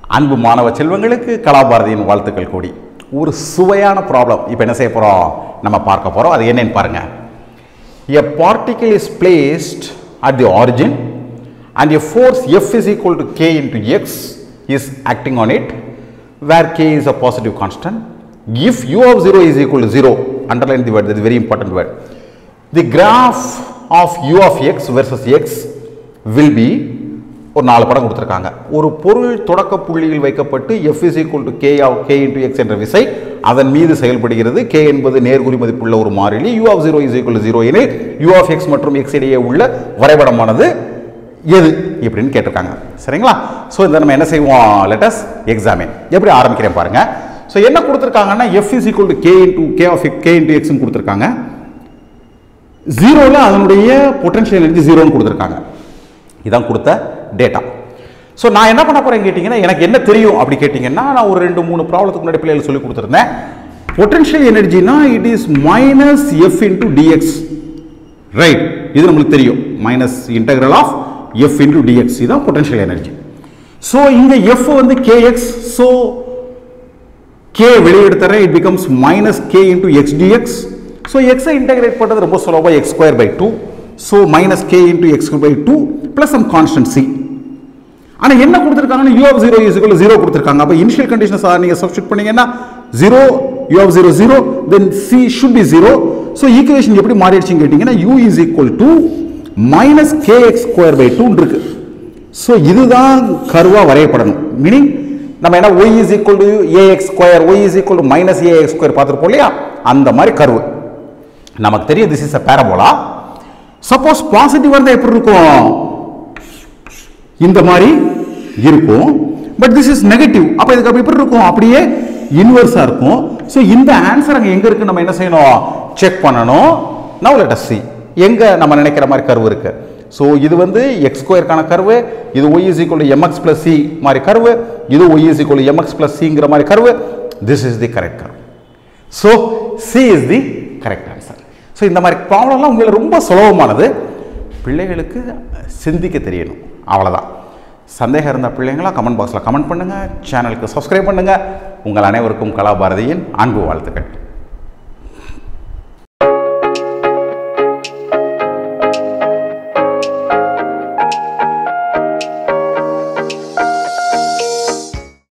அன்பு மாணவ செல்வங்களுக்கு கலாபாரதியின் வாழ்த்துக்கள் கூடி ஒரு சுவையான ப்ராப்ளம் இப்போ என்ன செய்ய போகிறோம் நம்ம பார்க்க போகிறோம் அது என்னன்னு பாருங்க a particle is placed at the origin and a force F is equal to k into x is acting on it where k is a positive constant. If u of 0 is equal to 0, underline the word, that is very important word. The graph of u of x versus x will be ஒரு நாலு படம் கொடுத்துருக்காங்க ஒரு பொருள் தொடக்க புள்ளியில் வைக்கப்பட்டு f is equal to k of k into x என்ற விசை அதன் மீது செயல்படுகிறது k என்பது நேர்குறி மதிப்புள்ள ஒரு மாறிலி u of 0 is equal to 0 எனில் u of x மற்றும் x இடையே உள்ள வரைபடமானது எது இப்படின்னு கேட்டிருக்காங்க சரிங்களா ஸோ இதை நம்ம என்ன செய்வோம் லெட்டஸ் எக்ஸாமின் எப்படி ஆரம்பிக்கிறேன் பாருங்க ஸோ என்ன கொடுத்துருக்காங்கன்னா f is equal to k into k of k into x ன்னு கொடுத்துருக்காங்க ஜீரோவில் அதனுடைய பொட்டன்ஷியல் எனர்ஜி ஜீரோன்னு கொடுத்துருக்காங்க இதான் கொடுத்த டேட்டா ஸோ நான் என்ன பண்ண போறேன் கேட்டிங்கன்னா எனக்கு என்ன தெரியும் அப்படி கேட்டிங்கன்னா நான் ஒரு ரெண்டு மூணு ப்ராப்ளத்துக்கு முன்னாடி பிள்ளைகள் சொல்லி கொடுத்துருந்தேன் பொட்டன்ஷியல் எனர்ஜினா it is minus f into dx right இது நம்மளுக்கு தெரியும் minus integral of f into dx இதுதான் பொட்டன்ஷியல் எனர்ஜி ஸோ இங்க எஃப் வந்து கேஎக்ஸ் ஸோ கே வெளியெடுத்துறேன் it becomes minus k into x dx so எக்ஸை இன்டெகிரேட் பண்ணுறது ரொம்ப சுலபம் x square by two so minus k into x by two plus some constant c ஆனால் என்ன கொடுத்துருக்காங்கன்னா u of zero is zero கொடுத்துருக்காங்க அப்போ இனிஷியல் கண்டிஷன்ஸ் நீங்கள் சப்ஸ்டியூட் பண்ணீங்கன்னா zero u of zero zero then c should be zero so equation எப்படி மாறிடுச்சுன்னு கேட்டிங்கன்னா u is equal to minus k x square by டூன்னு இருக்கு ஸோ இதுதான் கருவாக வரையப்படணும் மீனிங் நம்ம என்ன y is equal to ax square y is equal to minus ax square பார்த்துருப்போம் இல்லையா அந்த மாதிரி கருவு நமக்கு தெரியும் this is a parabola suppose positive இருந்தால் எப்படி இருக்கும் இந்த மாதிரி இருக்கும் பட் திஸ் இஸ் நெகட்டிவ் அப்போ இதுக்கு அப்படி எப்படி இருக்கும் அப்படியே இன்வெர்ஸாக இருக்கும் ஸோ இந்த ஆன்சர் அங்கே எங்கே இருக்கு நம்ம என்ன செய்யணும் செக் பண்ணணும் நவ் லெட் அஸ் சி எங்கே நம்ம நினைக்கிற மாதிரி கர்வு இருக்கு ஸோ இது வந்து எக்ஸ் ஸ்கொயருக்கான கர்வு இது y is equal to mx plus c மாதிரி கர்வு இது y is equal to mx plus சிங்கிற மாதிரி curve this is the correct curve so c is the correct answer so இந்த மாதிரி ப்ராப்ளம்லாம் உங்களுக்கு ரொம்ப சுலபமானது பிள்ளைகளுக்கு சிந்திக்க தெரியணும் அவ்வளோதான் சந்தேகம் இருந்த பிள்ளைங்களா கமெண்ட் பாக்ஸில் கமெண்ட் பண்ணுங்கள் சேனலுக்கு சப்ஸ்கிரைப் பண்ணுங்கள் உங்கள் அனைவருக்கும் கலாபாரதியின் அன்பு வாழ்த்துக்கள்